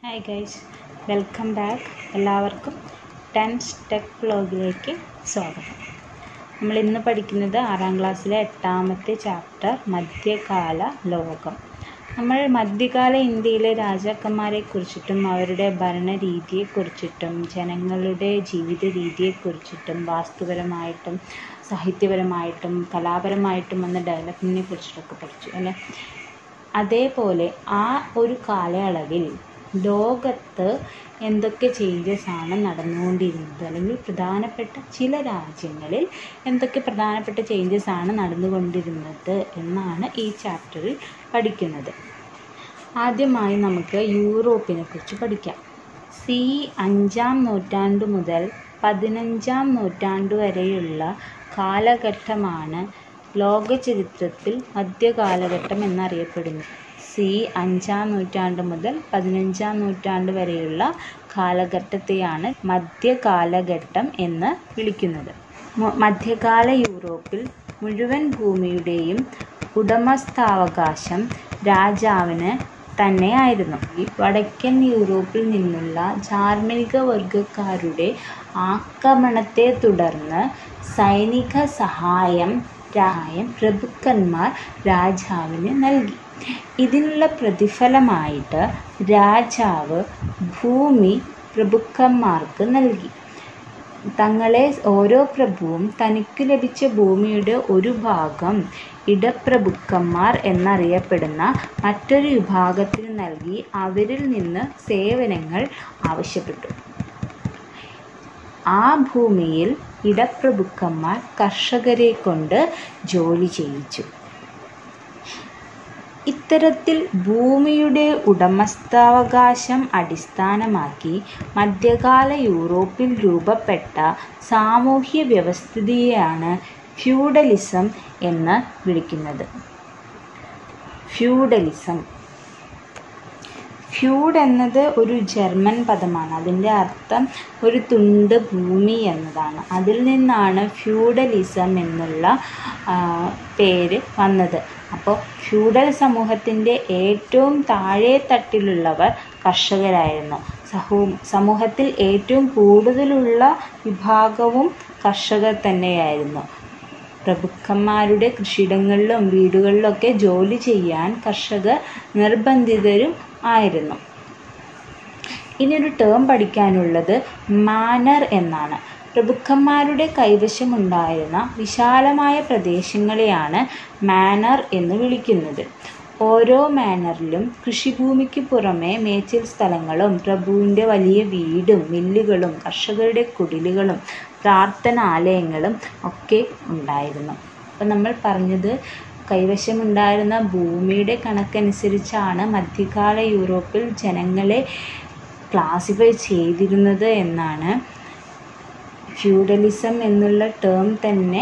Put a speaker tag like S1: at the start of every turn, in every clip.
S1: hi guys welcome back എല്ലാവർക്കും tens tech വ്ലോഗിലേക്ക് സ്വാഗതം നമ്മൾ ഇന്ന് പഠിക്കുന്നത് ആറാം ക്ലാസ്സിലെ എട്ടാമത്തെ ചാപ്റ്റർ മധ്യകാല ലോകം നമ്മൾ മധ്യകാല ഇന്ത്യയിലെ രാജാക്കന്മാരെക്കുറിച്ചിട്ടും അവരുടെ ഭരണരീതിയെക്കുറിച്ചിട്ടും ജനങ്ങളുടെ ജീവിത രീതിയെക്കുറിച്ചിട്ടും വാസ്തുപരമായിട്ടും സാഹിത്യപരമായിട്ടും കലാപരമായിട്ടും വന്ന ഡെവലപ്മെൻറ്റിനെ കുറിച്ചിട്ടൊക്കെ പഠിച്ചു അല്ലേ അതേപോലെ ആ ഒരു കാലയളവിൽ ലോകത്ത് എന്തൊക്കെ ചേഞ്ചസ് ആണ് നടന്നുകൊണ്ടിരുന്നത് അല്ലെങ്കിൽ പ്രധാനപ്പെട്ട ചില രാജ്യങ്ങളിൽ എന്തൊക്കെ പ്രധാനപ്പെട്ട ചേഞ്ചസ് ആണ് നടന്നുകൊണ്ടിരുന്നത് എന്നാണ് ഈ ചാപ്റ്ററിൽ പഠിക്കുന്നത് ആദ്യമായി നമുക്ക് യൂറോപ്പിനെ കുറിച്ച് പഠിക്കാം സി അഞ്ചാം നൂറ്റാണ്ട് മുതൽ പതിനഞ്ചാം നൂറ്റാണ്ട് വരെയുള്ള കാലഘട്ടമാണ് ലോക ചരിത്രത്തിൽ മധ്യകാലഘട്ടം എന്നറിയപ്പെടുന്നു സി അഞ്ചാം നൂറ്റാണ്ട് മുതൽ പതിനഞ്ചാം നൂറ്റാണ്ട് വരെയുള്ള കാലഘട്ടത്തെയാണ് മധ്യകാലഘട്ടം എന്ന് വിളിക്കുന്നത് മു- മധ്യകാല യൂറോപ്പിൽ മുഴുവൻ ഭൂമിയുടെയും ഉടമസ്ഥാവകാശം രാജാവിന് തന്നെയായിരുന്നു ഈ വടക്കൻ യൂറോപ്പിൽ നിന്നുള്ള ധാർമ്മിക വർഗക്കാരുടെ ആക്രമണത്തെ തുടർന്ന് സൈനിക സഹായം സഹായം പ്രഭുക്കന്മാർ രാജാവിന് നൽകി ഇതിനുള്ള പ്രതിഫലമായിട്ട് രാജാവ് ഭൂമി പ്രഭുക്കന്മാർക്ക് നൽകി തങ്ങളെ ഓരോ പ്രഭുവും തനിക്ക് ലഭിച്ച ഭൂമിയുടെ ഒരു ഭാഗം ഇടപ്രഭുക്കന്മാർ എന്നറിയപ്പെടുന്ന മറ്റൊരു വിഭാഗത്തിന് നൽകി അവരിൽ നിന്ന് സേവനങ്ങൾ ആവശ്യപ്പെട്ടു ആ ഭൂമിയിൽ ഇടപ്രഭുക്കന്മാർ കർഷകരെ കൊണ്ട് ജോലി ചെയ്യിച്ചു ഇത്തരത്തിൽ ഭൂമിയുടെ ഉടമസ്ഥാവകാശം അടിസ്ഥാനമാക്കി മധ്യകാല യൂറോപ്പിൽ രൂപപ്പെട്ട സാമൂഹ്യ വ്യവസ്ഥിതിയെയാണ് ഫ്യൂഡലിസം എന്ന് വിളിക്കുന്നത് ഫ്യൂഡലിസം ഫ്യൂഡ് എന്നത് ഒരു ജർമ്മൻ പദമാണ് അതിൻ്റെ അർത്ഥം ഒരു തുണ്ട് ഭൂമി എന്നതാണ് അതിൽ നിന്നാണ് ഫ്യൂഡലിസം എന്നുള്ള ആ, പേര് വന്നത് അപ്പോൾ ഫ്യൂഡൽ സമൂഹത്തിൻ്റെ ഏറ്റവും താഴെ തട്ടിലുള്ളവർ കർഷകരായിരുന്നു സഹൂ സമൂഹത്തിൽ ഏറ്റവും കൂടുതലുള്ള വിഭാഗവും കർഷകർ തന്നെയായിരുന്നു പ്രഭുക്കന്മാരുടെ കൃഷിയിടങ്ങളിലും വീടുകളിലൊക്കെ ജോലി ചെയ്യാൻ കർഷകർ നിർബന്ധിതരും ആയിരുന്നു ഇനി ഒരു ടേം പഠിക്കാനുള്ളത് മാനർ എന്നാണ് പ്രഭുക്കന്മാരുടെ കൈവശമുണ്ടായിരുന്ന വിശാലമായ പ്രദേശങ്ങളെയാണ് മാനർ എന്ന് വിളിക്കുന്നത് ഓരോ മാനറിലും കൃഷിഭൂമിക്ക് പുറമെ മേച്ചിൽ സ്ഥലങ്ങളും പ്രഭുവിൻ്റെ വലിയ വീടും മില്ലുകളും കർഷകരുടെ കുടിലുകളും പ്രാർത്ഥനാലയങ്ങളും ഒക്കെ ഉണ്ടായിരുന്നു അപ്പം നമ്മൾ പറഞ്ഞത് കൈവശമുണ്ടായിരുന്ന ഭൂമിയുടെ കണക്കനുസരിച്ചാണ് മധ്യകാല യൂറോപ്പിൽ ജനങ്ങളെ ക്ലാസിഫൈ ചെയ്തിരുന്നത് എന്നാണ് ഫ്യൂഡലിസം എന്നുള്ള ടേം തന്നെ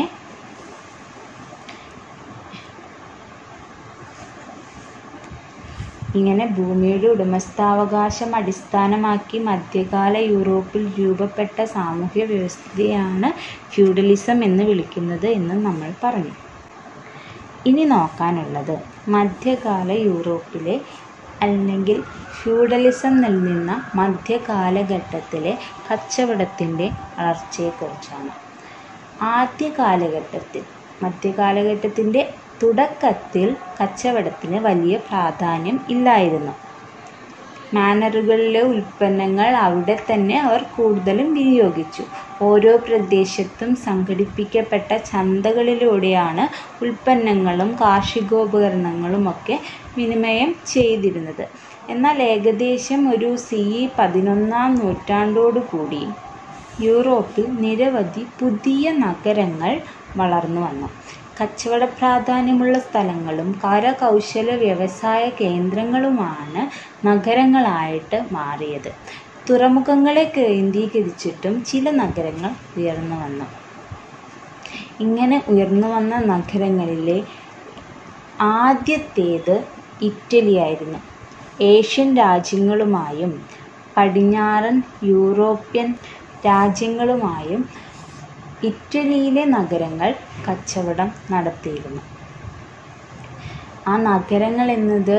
S1: ഇങ്ങനെ ഭൂമിയുടെ ഉടമസ്ഥാവകാശം അടിസ്ഥാനമാക്കി മധ്യകാല യൂറോപ്പിൽ രൂപപ്പെട്ട സാമൂഹ്യ വ്യവസ്ഥയാണ് ഫ്യൂഡലിസം എന്ന് വിളിക്കുന്നത് എന്ന് നമ്മൾ പറഞ്ഞു ഇനി നോക്കാനുള്ളത് മധ്യകാല യൂറോപ്പിലെ അല്ലെങ്കിൽ ഫ്യൂഡലിസം നിലനിന്ന മധ്യകാലഘട്ടത്തിലെ കച്ചവടത്തിൻ്റെ വളർച്ചയെക്കുറിച്ചാണ് ആദ്യ കാലഘട്ടത്തിൽ മധ്യകാലഘട്ടത്തിൻ്റെ തുടക്കത്തിൽ കച്ചവടത്തിന് വലിയ പ്രാധാന്യം ഇല്ലായിരുന്നു മാനറുകളിലെ ഉൽപ്പന്നങ്ങൾ അവിടെ തന്നെ അവർ കൂടുതലും വിനിയോഗിച്ചു ഓരോ പ്രദേശത്തും സംഘടിപ്പിക്കപ്പെട്ട ചന്തകളിലൂടെയാണ് ഉൽപ്പന്നങ്ങളും കാർഷികോപകരണങ്ങളും ഒക്കെ വിനിമയം ചെയ്തിരുന്നത് എന്നാൽ ഏകദേശം ഒരു സി പതിനൊന്നാം നൂറ്റാണ്ടോടുകൂടി യൂറോപ്പിൽ നിരവധി പുതിയ നഗരങ്ങൾ വളർന്നു വന്നു കച്ചവട പ്രാധാന്യമുള്ള സ്ഥലങ്ങളും കരകൗശല വ്യവസായ കേന്ദ്രങ്ങളുമാണ് നഗരങ്ങളായിട്ട് മാറിയത് തുറമുഖങ്ങളെ കേന്ദ്രീകരിച്ചിട്ടും ചില നഗരങ്ങൾ ഉയർന്നു വന്നു ഇങ്ങനെ ഉയർന്നു വന്ന നഗരങ്ങളിലെ ആദ്യത്തേത് ഇറ്റലിയായിരുന്നു ഏഷ്യൻ രാജ്യങ്ങളുമായും പടിഞ്ഞാറൻ യൂറോപ്യൻ രാജ്യങ്ങളുമായും ഇറ്റലിയിലെ നഗരങ്ങൾ കച്ചവടം നടത്തിയിരുന്നു ആ നഗരങ്ങൾ എന്നത്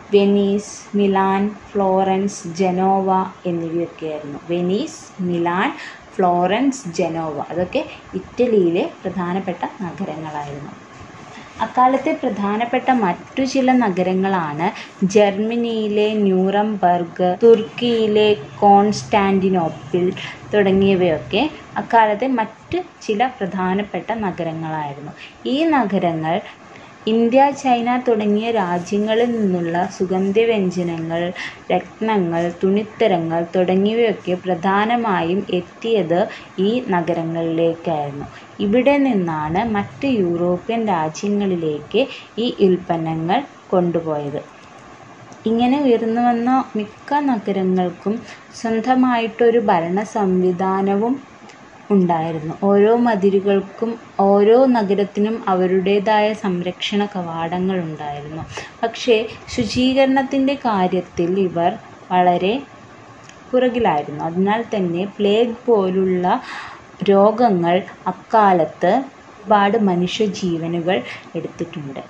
S1: വെനീസ് മിലാൻ ഫ്ലോറൻസ് ജനോവ എന്നിവയൊക്കെയായിരുന്നു വെനീസ് മിലാൻ ഫ്ലോറൻസ് ജനോവ അതൊക്കെ ഇറ്റലിയിലെ പ്രധാനപ്പെട്ട നഗരങ്ങളായിരുന്നു അക്കാലത്തെ പ്രധാനപ്പെട്ട മറ്റു ചില നഗരങ്ങളാണ് ജർമ്മനിയിലെ ന്യൂറംബർഗ് തുർക്കിയിലെ കോൺസ്റ്റാന്റിനോപ്പിൾ തുടങ്ങിയവയൊക്കെ അക്കാലത്തെ മറ്റ് ചില പ്രധാനപ്പെട്ട നഗരങ്ങളായിരുന്നു ഈ നഗരങ്ങൾ ഇന്ത്യ ചൈന തുടങ്ങിയ രാജ്യങ്ങളിൽ നിന്നുള്ള സുഗന്ധവ്യഞ്ജനങ്ങൾ രത്നങ്ങൾ തുണിത്തരങ്ങൾ തുടങ്ങിയവയൊക്കെ പ്രധാനമായും എത്തിയത് ഈ നഗരങ്ങളിലേക്കായിരുന്നു ഇവിടെ നിന്നാണ് മറ്റ് യൂറോപ്യൻ രാജ്യങ്ങളിലേക്ക് ഈ ഉൽപ്പന്നങ്ങൾ കൊണ്ടുപോയത് ഇങ്ങനെ ഉയർന്നു വന്ന മിക്ക നഗരങ്ങൾക്കും സ്വന്തമായിട്ടൊരു ഭരണ സംവിധാനവും ഉണ്ടായിരുന്നു ഓരോ മതിലുകൾക്കും ഓരോ നഗരത്തിനും അവരുടേതായ സംരക്ഷണ കവാടങ്ങൾ ഉണ്ടായിരുന്നു പക്ഷേ ശുചീകരണത്തിൻ്റെ കാര്യത്തിൽ ഇവർ വളരെ പുറകിലായിരുന്നു അതിനാൽ തന്നെ പ്ലേഗ് പോലുള്ള രോഗങ്ങൾ അക്കാലത്ത് ഒരുപാട് മനുഷ്യജീവനുകൾ എടുത്തിട്ടുണ്ട്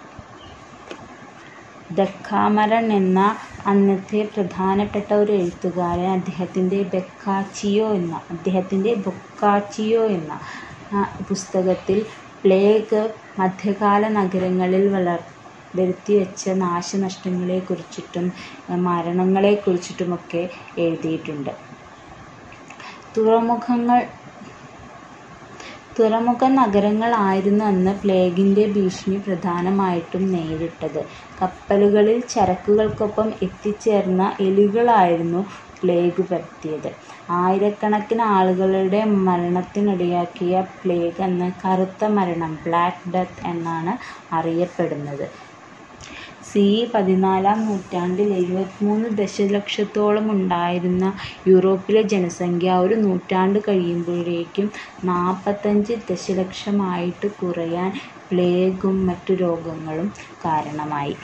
S1: ദക്കാമരൻ എന്ന അന്നത്തെ പ്രധാനപ്പെട്ട ഒരു എഴുത്തുകാരൻ അദ്ദേഹത്തിൻ്റെ ബെക്കാച്ചിയോ എന്ന അദ്ദേഹത്തിൻ്റെ ബൊക്കാച്ചിയോ എന്ന ആ, പുസ്തകത്തിൽ പ്ലേഗ് മധ്യകാല നഗരങ്ങളിൽ വളർ വരുത്തിവെച്ച നാശനഷ്ടങ്ങളെക്കുറിച്ചിട്ടും മരണങ്ങളെക്കുറിച്ചിട്ടുമൊക്കെ എഴുതിയിട്ടുണ്ട് തുറമുഖങ്ങൾ തുറമുഖ നഗരങ്ങളായിരുന്നു അന്ന് പ്ലേഗിൻ്റെ ഭീഷണി പ്രധാനമായിട്ടും നേരിട്ടത് കപ്പലുകളിൽ ചരക്കുകൾക്കൊപ്പം എത്തിച്ചേർന്ന എലികളായിരുന്നു പ്ലേഗ് പരത്തിയത് ആയിരക്കണക്കിന് ആളുകളുടെ മരണത്തിനിടയാക്കിയ പ്ലേഗ് അന്ന് കറുത്ത മരണം ബ്ലാക്ക് ഡെത്ത് എന്നാണ് അറിയപ്പെടുന്നത് സി പതിനാലാം നൂറ്റാണ്ടിൽ എഴുപത്തിമൂന്ന് ദശലക്ഷത്തോളം ഉണ്ടായിരുന്ന യൂറോപ്പിലെ ജനസംഖ്യ ഒരു നൂറ്റാണ്ട് കഴിയുമ്പോഴേക്കും നാൽപ്പത്തഞ്ച് ദശലക്ഷമായിട്ട് കുറയാൻ പ്ലേഗും മറ്റു രോഗങ്ങളും കാരണമായി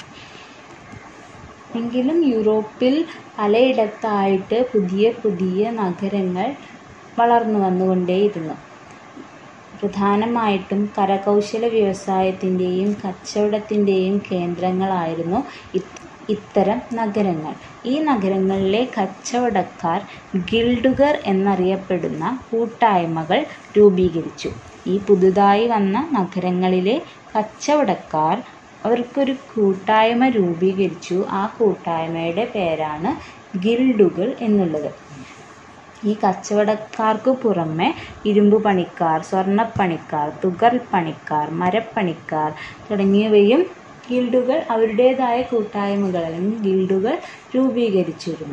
S1: എങ്കിലും യൂറോപ്പിൽ പലയിടത്തായിട്ട് പുതിയ പുതിയ നഗരങ്ങൾ വളർന്നു വന്നുകൊണ്ടേയിരുന്നു പ്രധാനമായിട്ടും കരകൗശല വ്യവസായത്തിൻ്റെയും കച്ചവടത്തിൻ്റെയും കേന്ദ്രങ്ങളായിരുന്നു ഇത് ഇത്തരം നഗരങ്ങൾ ഈ നഗരങ്ങളിലെ കച്ചവടക്കാർ ഗിൽഡുകൾ എന്നറിയപ്പെടുന്ന കൂട്ടായ്മകൾ രൂപീകരിച്ചു ഈ പുതുതായി വന്ന നഗരങ്ങളിലെ കച്ചവടക്കാർ അവർക്കൊരു കൂട്ടായ്മ രൂപീകരിച്ചു ആ കൂട്ടായ്മയുടെ പേരാണ് ഗിൽഡുകൾ എന്നുള്ളത് ഈ കച്ചവടക്കാർക്ക് പുറമെ ഇരുമ്പ് പണിക്കാർ സ്വർണ്ണപ്പണിക്കാർ തുകൽ പണിക്കാർ മരപ്പണിക്കാർ തുടങ്ങിയവയും ഗിൽഡുകൾ അവരുടേതായ കൂട്ടായ്മകൾ അല്ലെങ്കിൽ ഗിൽഡുകൾ രൂപീകരിച്ചിരുന്നു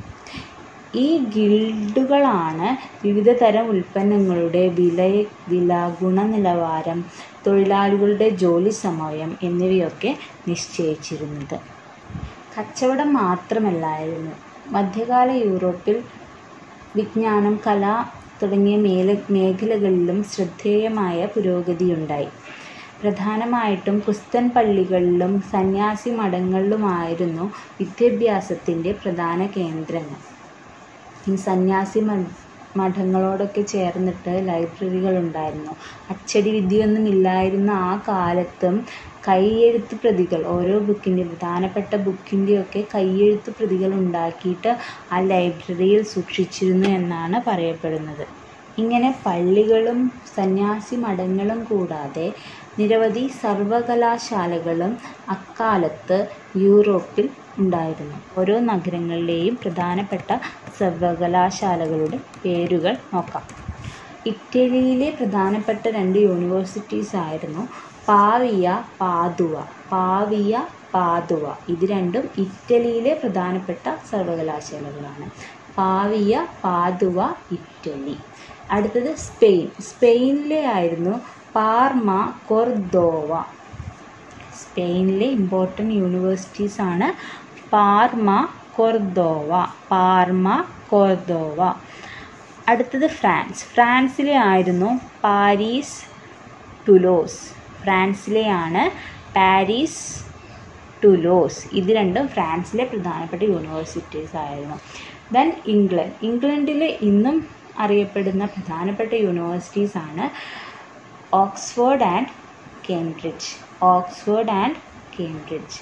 S1: ഈ ഗിൽഡുകളാണ് വിവിധ തരം ഉൽപ്പന്നങ്ങളുടെ വില വില ഗുണനിലവാരം തൊഴിലാളികളുടെ ജോലി സമയം എന്നിവയൊക്കെ നിശ്ചയിച്ചിരുന്നത് കച്ചവടം മാത്രമല്ലായിരുന്നു മധ്യകാല യൂറോപ്പിൽ വിജ്ഞാനം കല തുടങ്ങിയ മേല മേഖലകളിലും ശ്രദ്ധേയമായ പുരോഗതിയുണ്ടായി പ്രധാനമായിട്ടും ക്രിസ്ത്യൻ പള്ളികളിലും സന്യാസി മഠങ്ങളിലുമായിരുന്നു വിദ്യാഭ്യാസത്തിൻ്റെ പ്രധാന കേന്ദ്രങ്ങൾ ഈ സന്യാസി മ- മഠങ്ങളോടൊക്കെ ചേർന്നിട്ട് ലൈബ്രറികൾ ഉണ്ടായിരുന്നു അച്ചടി വിദ്യയൊന്നും ഇല്ലായിരുന്ന ആ കാലത്തും കൈയെഴുത്ത് പ്രതികൾ ഓരോ ബുക്കിൻ്റെ പ്രധാനപ്പെട്ട ബുക്കിൻ്റെയൊക്കെ കൈയെഴുത്ത് പ്രതികൾ ഉണ്ടാക്കിയിട്ട് ആ ലൈബ്രറിയിൽ സൂക്ഷിച്ചിരുന്നു എന്നാണ് പറയപ്പെടുന്നത് ഇങ്ങനെ പള്ളികളും സന്യാസി മഠങ്ങളും കൂടാതെ നിരവധി സർവകലാശാലകളും അക്കാലത്ത് യൂറോപ്പിൽ ഉണ്ടായിരുന്നു ഓരോ നഗരങ്ങളിലെയും പ്രധാനപ്പെട്ട സർവകലാശാലകളുടെ പേരുകൾ നോക്കാം ഇറ്റലിയിലെ പ്രധാനപ്പെട്ട രണ്ട് യൂണിവേഴ്സിറ്റീസ് ആയിരുന്നു പാവിയ പാദുവ പാവിയ പാദുവ ഇത് രണ്ടും ഇറ്റലിയിലെ പ്രധാനപ്പെട്ട സർവകലാശാലകളാണ് പാവിയ പാദുവ ഇറ്റലി അടുത്തത് സ്പെയിൻ സ്പെയിനിലെ ആയിരുന്നു പാർമ കൊർദോവ സ്പെയിനിലെ ഇമ്പോർട്ടൻ്റ് യൂണിവേഴ്സിറ്റീസ് ആണ് പാർമ കൊർദോവ പാർമ കൊർദോവ അടുത്തത് ഫ്രാൻസ് ഫ്രാൻസിലെ ആയിരുന്നു പാരീസ് ടുലോസ് ഫ്രാൻസിലെയാണ് പാരീസ് ടുലോസ് ഇത് രണ്ടും ഫ്രാൻസിലെ പ്രധാനപ്പെട്ട യൂണിവേഴ്സിറ്റീസ് ആയിരുന്നു ദെൻ ഇംഗ്ലണ്ട് ഇംഗ്ലണ്ടിലെ ഇന്നും അറിയപ്പെടുന്ന പ്രധാനപ്പെട്ട യൂണിവേഴ്സിറ്റീസ് ആണ് Oxford and Cambridge Oxford and Cambridge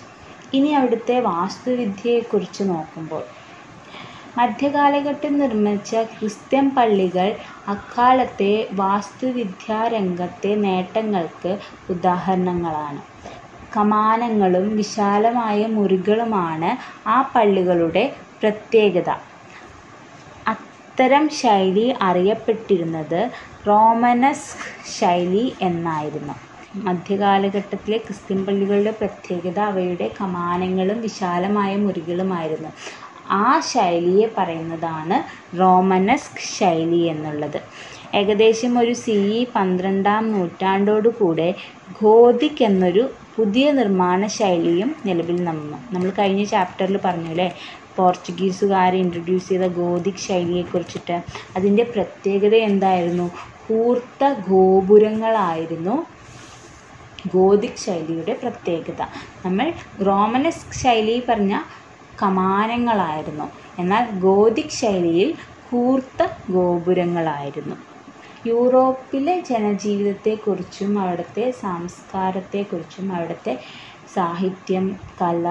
S1: ഇനി അവിടുത്തെ വാസ്തുവിദ്യയെക്കുറിച്ച് നോക്കുമ്പോൾ മധ്യകാലഘട്ടത്തിൽ നിർമ്മിച്ച ക്രിസ്ത്യൻ പള്ളികൾ അക്കാലത്തെ വാസ്തുവിദ്യാരംഗത്തെ നേട്ടങ്ങൾക്ക് ഉദാഹരണങ്ങളാണ് കമാനങ്ങളും വിശാലമായ മുറികളുമാണ് ആ പള്ളികളുടെ പ്രത്യേകത അത്തരം ശൈലി അറിയപ്പെട്ടിരുന്നത് റോമനസ്ക് ശൈലി എന്നായിരുന്നു മധ്യകാലഘട്ടത്തിലെ ക്രിസ്ത്യൻ പള്ളികളുടെ പ്രത്യേകത അവയുടെ കമാനങ്ങളും വിശാലമായ മുറികളുമായിരുന്നു ആ ശൈലിയെ പറയുന്നതാണ് റോമനസ്ക് ശൈലി എന്നുള്ളത് ഏകദേശം ഒരു സി ഇ പന്ത്രണ്ടാം നൂറ്റാണ്ടോടുകൂടെ ഗോതിക് എന്നൊരു പുതിയ നിർമ്മാണ ശൈലിയും നിലവിൽ വന്നു നമ്മൾ കഴിഞ്ഞ ചാപ്റ്ററിൽ പറഞ്ഞു അല്ലേ പോർച്ചുഗീസുകാർ ഇൻട്രൊഡ്യൂസ് ചെയ്ത ഗോതിക് ശൈലിയെക്കുറിച്ചിട്ട് അതിൻ്റെ പ്രത്യേകത എന്തായിരുന്നു കൂർത്ത ഗോപുരങ്ങളായിരുന്നു ഗോതിക് ശൈലിയുടെ പ്രത്യേകത നമ്മൾ റോമനസ്ക് ശൈലി പറഞ്ഞ കമാനങ്ങളായിരുന്നു എന്നാൽ ഗോതിക് ശൈലിയിൽ കൂർത്ത ഗോപുരങ്ങളായിരുന്നു യൂറോപ്പിലെ ജനജീവിതത്തെക്കുറിച്ചും അവിടുത്തെ സംസ്കാരത്തെക്കുറിച്ചും അവിടുത്തെ സാഹിത്യം കല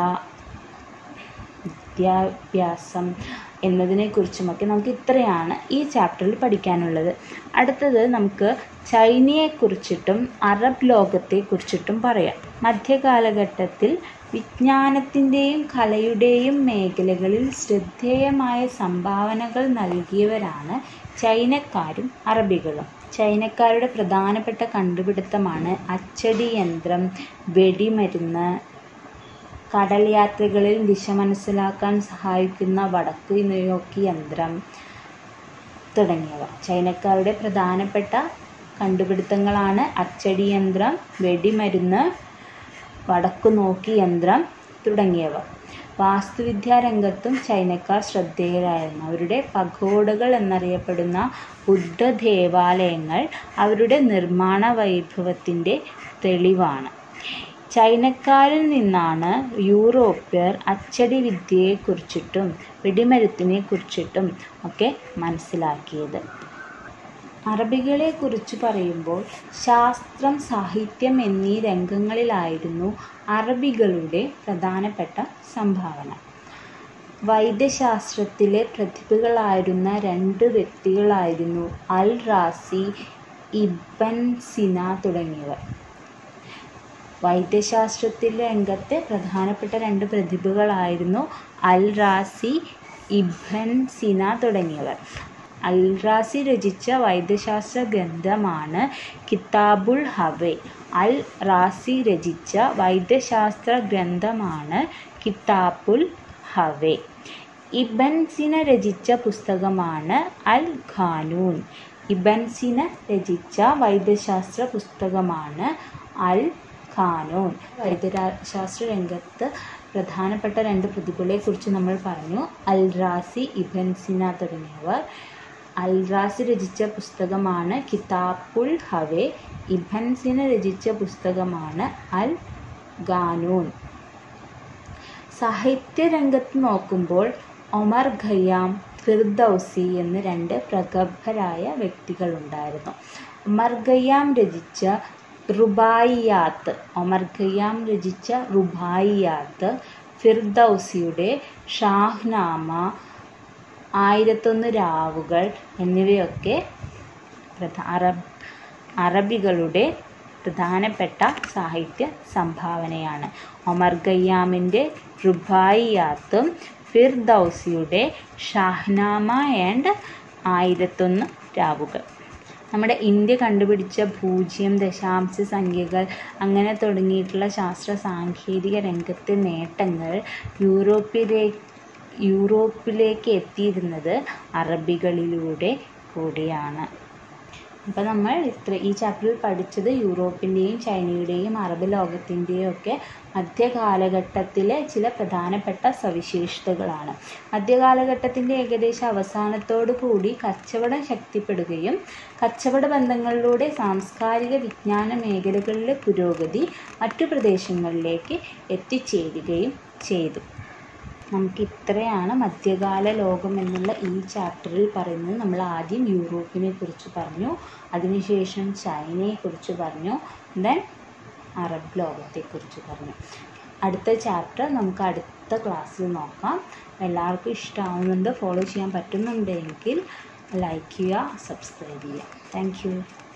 S1: വിദ്യാഭ്യാസം എന്നതിനെക്കുറിച്ചുമൊക്കെ നമുക്ക് ഇത്രയാണ് ഈ ചാപ്റ്ററിൽ പഠിക്കാനുള്ളത് അടുത്തത് നമുക്ക് ചൈനയെക്കുറിച്ചിട്ടും അറബ് ലോകത്തെക്കുറിച്ചിട്ടും പറയാം മധ്യകാലഘട്ടത്തിൽ വിജ്ഞാനത്തിൻ്റെയും കലയുടെയും മേഖലകളിൽ ശ്രദ്ധേയമായ സംഭാവനകൾ നൽകിയവരാണ് ചൈനക്കാരും അറബികളും ചൈനക്കാരുടെ പ്രധാനപ്പെട്ട കണ്ടുപിടുത്തമാണ് അച്ചടി യന്ത്രം വെടിമരുന്ന് കടൽ യാത്രകളിൽ ദിശ മനസ്സിലാക്കാൻ സഹായിക്കുന്ന വടക്ക് നോക്കി യന്ത്രം തുടങ്ങിയവ ചൈനക്കാരുടെ പ്രധാനപ്പെട്ട കണ്ടുപിടുത്തങ്ങളാണ് അച്ചടി യന്ത്രം വെടിമരുന്ന് വടക്കു നോക്കി യന്ത്രം തുടങ്ങിയവ വാസ്തുവിദ്യാ രംഗത്തും ചൈനക്കാർ ശ്രദ്ധേയരായിരുന്നു അവരുടെ പഗോഡകൾ എന്നറിയപ്പെടുന്ന ബുദ്ധ ദേവാലയങ്ങൾ അവരുടെ നിർമ്മാണ വൈഭവത്തിൻ്റെ തെളിവാണ് ചൈനക്കാരിൽ നിന്നാണ് യൂറോപ്യർ അച്ചടി വിദ്യയെക്കുറിച്ചിട്ടും വെടിമരുത്തിനെ കുറിച്ചിട്ടും ഒക്കെ മനസ്സിലാക്കിയത് അറബികളെ കുറിച്ച് പറയുമ്പോൾ ശാസ്ത്രം സാഹിത്യം എന്നീ രംഗങ്ങളിലായിരുന്നു അറബികളുടെ പ്രധാനപ്പെട്ട സംഭാവന വൈദ്യശാസ്ത്രത്തിലെ പ്രതിഭകളായിരുന്ന രണ്ട് വ്യക്തികളായിരുന്നു അൽ റാസി ഇബൻ സിന തുടങ്ങിയവർ വൈദ്യശാസ്ത്രത്തിലെ രംഗത്തെ പ്രധാനപ്പെട്ട രണ്ട് പ്രതിഭകളായിരുന്നു അൽ റാസി ഇബൻ സിന തുടങ്ങിയവർ അൽ റാസി രചിച്ച വൈദ്യശാസ്ത്ര ഗ്രന്ഥമാണ് കിതാബുൽ ഹവേ അൽ റാസി രചിച്ച വൈദ്യശാസ്ത്ര ഗ്രന്ഥമാണ് കിതാബുൽ ഹവേ ഇബൻ സിന രചിച്ച പുസ്തകമാണ് അൽ ഖാനൂൻ ഇബൻ സിന രചിച്ച വൈദ്യശാസ്ത്ര പുസ്തകമാണ് അൽ ഖാനൂൻ വൈദ്യശാസ്ത്ര രംഗത്ത് പ്രധാനപ്പെട്ട രണ്ട് പ്രതിഭകളെക്കുറിച്ച് നമ്മൾ പറഞ്ഞു അൽ റാസി ഇബൻ സിന തുടങ്ങിയവർ അൽ റാസി രചിച്ച പുസ്തകമാണ് കിതാബുൽ ഹവേ ഇബൻ സിന രചിച്ച പുസ്തകമാണ് അൽ ഗാനൂൻ സാഹിത്യരംഗത്ത് നോക്കുമ്പോൾ ഒമർ ഖയ്യാം ഫിർദൌസി എന്ന് രണ്ട് പ്രഗത്ഭരായ വ്യക്തികളുണ്ടായിരുന്നു ഒമർ ഖയ്യാം രചിച്ച റുബായിയാത്ത് ഒമർ ഖയ്യാം രചിച്ച റുബായിയാത്ത് ഫിർദൌസിയുടെ ഷാഹ്നാമ ആയിരത്തൊന്ന് രാവുകൾ എന്നിവയൊക്കെ പ്രധാ അറബ് അറബികളുടെ പ്രധാനപ്പെട്ട സാഹിത്യ സംഭാവനയാണ് ഒമർ ഖയ്യാമിൻ്റെ റുബായിയാത്തും ഫിർദൌസിയുടെ ഷാഹ്നാമ ആൻഡ് ആയിരത്തൊന്ന് രാവുകൾ നമ്മുടെ ഇന്ത്യ കണ്ടുപിടിച്ച പൂജ്യം ദശാംശ സംഖ്യകൾ അങ്ങനെ തുടങ്ങിയിട്ടുള്ള ശാസ്ത്ര സാങ്കേതിക രംഗത്തെ നേട്ടങ്ങൾ യൂറോപ്പിലെ യൂറോപ്പിലേക്ക് എത്തിയിരുന്നത് അറബികളിലൂടെ കൂടിയാണ് അപ്പോൾ നമ്മൾ ഇത്ര ഈ ചാപ്റ്ററിൽ പഠിച്ചത് യൂറോപ്പിൻ്റെയും ചൈനയുടെയും അറബ് ലോകത്തിൻ്റെയും ഒക്കെ മധ്യകാലഘട്ടത്തിലെ ചില പ്രധാനപ്പെട്ട സവിശേഷതകളാണ് മധ്യകാലഘട്ടത്തിൻ്റെ ഏകദേശം അവസാനത്തോടു കൂടി കച്ചവടം ശക്തിപ്പെടുകയും കച്ചവട ബന്ധങ്ങളിലൂടെ സാംസ്കാരിക വിജ്ഞാന മേഖലകളിലെ പുരോഗതി മറ്റു പ്രദേശങ്ങളിലേക്ക് എത്തിച്ചേരുകയും ചെയ്തു നമുക്ക് ഇത്രയാണ് മധ്യകാല ലോകം എന്നുള്ള ഈ ചാപ്റ്ററിൽ പറയുന്നത് നമ്മൾ ആദ്യം യൂറോപ്പിനെ കുറിച്ച് പറഞ്ഞു അതിനുശേഷം ചൈനയെക്കുറിച്ച് പറഞ്ഞു ദെൻ അറബ് ലോകത്തെക്കുറിച്ച് പറഞ്ഞു അടുത്ത ചാപ്റ്റർ നമുക്ക് അടുത്ത ക്ലാസ്സിൽ നോക്കാം എല്ലാവർക്കും ഇഷ്ടമാവുന്നുണ്ട് ഫോളോ ചെയ്യാൻ പറ്റുന്നുണ്ടെങ്കിൽ ലൈക്ക് ചെയ്യുക സബ്സ്ക്രൈബ് ചെയ്യുക താങ്ക് യു